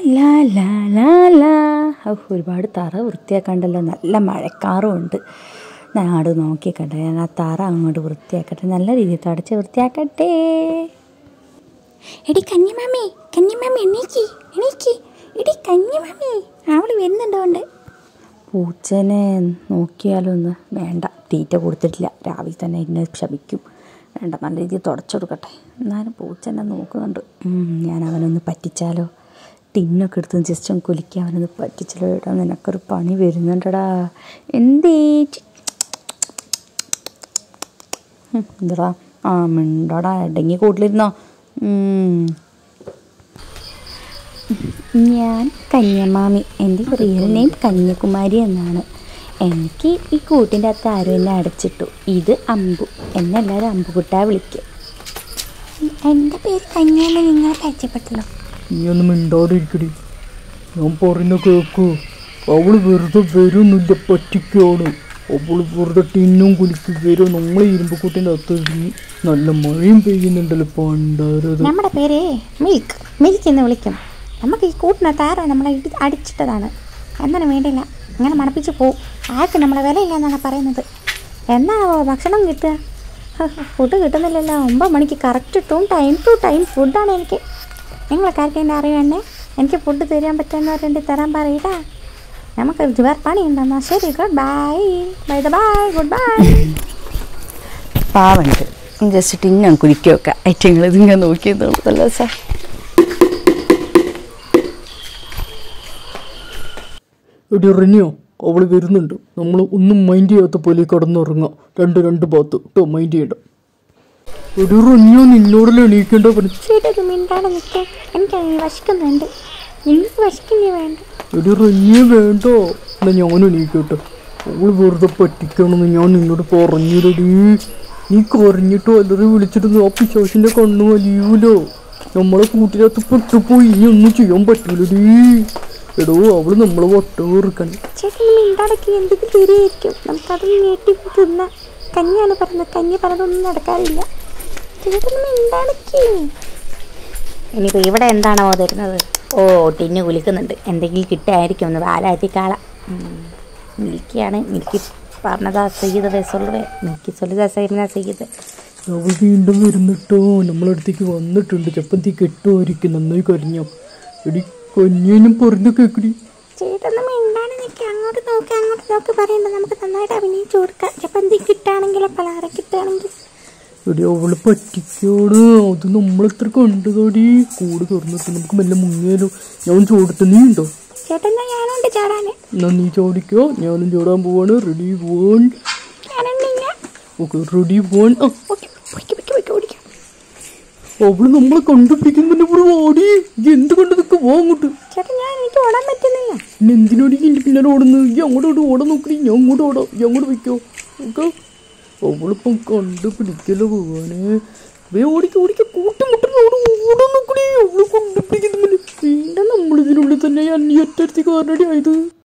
ലാ ലാ ലാ ലാ ഔ, ഒരുപാട് തറ വൃത്തിയാക്കണ്ടല്ലോ നല്ല മഴക്കാറും ഉണ്ട് നാട് നോക്കിക്കട്ടെ ഞാൻ ആ തറ അങ്ങോട്ട് വൃത്തിയാക്കട്ടെ നല്ല രീതിയിൽ തുടച്ച് വൃത്തിയാക്കട്ടെ എടി കഞ്ഞിമാമി കഞ്ഞിമാമി എണീക്ക് എണീക്ക് എടി കഞ്ഞിമാമി അവൾ വരുന്നുണ്ടോണ്ട് പൂച്ചനെ നോക്കിയാലൊന്ന് വേണ്ട തീറ്റ കൊടുത്തിട്ടില്ല രാവിലെ തന്നെ എന്നെ ശപിക്കും വേണ്ട നല്ല രീതിയിൽ തുടച്ചെടുക്കട്ടെ എന്നാലും പൂച്ചനെ നോക്കുന്നുണ്ട് ഉം, ഞാൻ അവനൊന്ന് പറ്റിച്ചാലോ ടിന്നൊക്കെ എടുത്ത് ജസ്റ്റ് ഒന്ന് കുലിക്കുക അവനൊന്ന് പറ്റിച്ചാലോ എടാ നിനക്കൊരു പണി വരുന്നുണ്ടടാ എന്തേ ചി- ഉം, എന്താടാ ആ മിണ്ടടാ ഇടങ്ങി കൂട്ടിലിരുന്നോ ഉം. ഞാൻ കന്യമാമി എൻ്റെ റിയൽ നെയിം കന്യാകുമാരി എന്നാണ് എനിക്ക് ഈ കൂട്ടിൻ്റെ അകത്ത് ആരും എന്നെ അടച്ചിട്ടു ഇത് അമ്പു എന്നെ എല്ലാവരും അമ്പുകുട്ടാ വിളിക്കും എൻ്റെ പേര് കന്യാന്ന് നിങ്ങളെ പരിചയപ്പെട്ടല്ലോ നീ ഒന്ന് മിണ്ടാതിരിക്കടി ഞാൻ പറയുന്ന കേക്കു അവള് വെറുതെ വരുന്നില്ല പറ്റിക്കാണ് അവള് വെറുതെ ടിന്നും കുലിക്ക് വരും നമ്മളെ ഇരുമ്പുക്കുട്ടിൻ്റെ അകത്ത് ഇരുന്ന് നല്ല മഴയും പെയ്യുന്നുണ്ടല്ലോ പണ്ടാരത് നമ്മുടെ പേര് മിൽക്ക് മിൽക്ക് എന്ന് വിളിക്കും നമുക്ക് ഈ കൂട്ടിനകത്ത് ആരോ നമ്മളെ ഇടി അടിച്ചിട്ടതാണ് എന്താണ് വേണ്ടില്ല ഇങ്ങനെ മണപ്പിച്ച് പോവും ആർക്ക് നമ്മളെ വിലയില്ല എന്നാണ് പറയുന്നത് എന്നാണോ ഭക്ഷണം കിട്ടുക ഫുഡ് കിട്ടുന്നില്ലല്ലോ ഒമ്പത് മണിക്ക് correct to time to time ഫുഡാണ് എനിക്ക് നിങ്ങളൊക്കെ ആർക്കെന്നെ അറിയുമെന്നെ എനിക്ക് ഫുഡ് തരാൻ പറ്റുന്നവരുണ്ട് തരാൻ പറയട്ടാ നമുക്ക് വേറെ പണിയുണ്ടെന്നാ ശരി good bye bye the bye good bye പാവുണ്ട് ജസ്റ്റ് ടിന്നും കുലിക്കൊക്കെ ഐറ്റങ്ങൾ ഇതിങ്ങനെ നോക്കിയതല്ലോ സാർ എടി റിനിയോ അവള് വരുന്നുണ്ട് നമ്മൾ ഒന്നും മൈൻഡ് ചെയ്യാത്ത പോലെ കിടന്നുറങ്ങാം രണ്ട് രണ്ട് ഭാഗത്ത് കേട്ടോ മൈൻഡ് ചെയ്യണ്ട എടി റിനിയോ നിന്നോടല്ലേ എണീക്കേണ്ട പറഞ്ഞു ശരി മിണ്ടാടെ നിൽക്കാൻ എനിക്ക് വശിക്കുന്നുണ്ട് നിങ്ങൾക്ക് വശിക്കുന്നേ വേണ്ട എടി റിനിയെ വേണ്ട എന്നാ ഞാൻ എണീക്കട്ടെ അവള് വെറുതെ പറ്റിക്കണമെന്ന് ഞാൻ നിന്നോട് പറഞ്ഞിരടി നീ കരഞ്ഞിട്ടോ എല്ലാവരും വിളിച്ചിട്ട് ആ പിശാശിന്റെ കണ്ണു വലിയൂലോ നമ്മളെ കൂട്ടിനകത്ത് പെട്ടുപോയി ഇനി ഒന്നും ചെയ്യാൻ പറ്റൂലടി എടോ അവള് നമ്മളെ വട്ടം വെറുക്കണം ചേട്ടൻ മിണ്ടാടക്കി എന്തെങ്കിലും തരുമായിരിക്കും നമുക്കത് ഞെട്ടി തിന്ന കഞ്ഞിയാണ് പറയുന്നത് കഞ്ഞി പറഞ്ഞതൊന്നും നടക്കാറില്ല ചേട്ടൻ മിണ്ടാടക്കി ഇനിയിപ്പോൾ ഇവിടെ എന്താണോ തരുന്നത് ഓ ടിന്ന് കുലിക്കുന്നുണ്ട് എന്തെങ്കിലും കിട്ടായിരിക്കും ഒന്ന് വാലാത്തി കാള മിൽക്കിയാണ് മിൽക്കി പറഞ്ഞതാ സയ്യിദ് വയസ്സുള്ളവേ മിൽക്കി സൊല്ലുതാ സൈമിന സയ്യിദ് അവൾ വീണ്ടും വരുന്നിട്ടോ നമ്മളടുത്തേക്ക് വന്നിട്ടുണ്ട് ചെപ്പം തീ കെട്ടുമായിരിക്കും നന്നായി കരഞ്ഞോ എടി കൊഞ്ഞേനും പറഞ്ഞു കേക്കടി ചേട്ടൊന്നും മിണ്ടാണ്ട് നിൽക്കുക അങ്ങോട്ട് നോക്കി അങ്ങോട്ട് നോക്കി പറയണ്ട നമുക്ക് നന്നായിട്ട് അഭിനയിച്ചു കൊടുക്കാം ചിലപ്പോൾ എന്തെങ്കിലും കിട്ടുകയാണെങ്കിൽ പലഹാരം കിട്ടുകയാണെങ്കിൽ എടി അവള് പറ്റിക്കോട് അത് നമ്മളെത്ര കണ്ടതോടി കൂട് തുറന്നിട്ട് നമുക്ക് മെല്ലെ മുങ്ങിയാലോ ഞാൻ ചോടത്ത് നീ ഉണ്ടോ ചേട്ടൻ ഞാനുണ്ട് ചാടാന് എന്നാ നീ ചോദിക്കോ ഞാനും ചോടാൻ പോവാണ് റെഡി വൺ ഞാനുണ്ടില്ല ഓക്കെ റെഡി വൺ ആ ഓക്കെ പൊയ്ക്ക് പൊയ്ക്ക് പൊയ്ക്ക് ഓടിക്കാം അവള് നമ്മളെ കണ്ടുപിടിക്കുമ്പോ ഇവിടെ ഓടി ഇയ്യ് എന്ത് കണ്ടു നിൽക്കുക പോ അങ്ങോട്ട് ചേട്ടൻ ഞാൻ എനിക്ക് ഓടാൻ പറ്റുന്നില്ല പിന്നെ എന്തിനോടി എന്റെ പിന്നാലെ ഓടുന്നു ഈ അങ്ങോട്ട് ഓടാൻ നോക്കണി ഞാൻ അങ്ങോട്ട് ഓടാം ഈ അങ്ങോട്ട് വയ്ക്കോ ഓക്കെ അവളിപ്പം കണ്ടുപിടിക്കലോ പോവാനെ വേ ഓടിക്ക ഓടിക്ക കൂട്ടുമുട്ടുന്ന ഓടാൻ നോക്കണേ അവള് കണ്ടുപിടിക്കുന്നില്ല വീണ്ടും നമ്മളിതിനുള്ളിൽ തന്നെ ഞാൻ ഈ ഒറ്റ കാരണടി ആയത്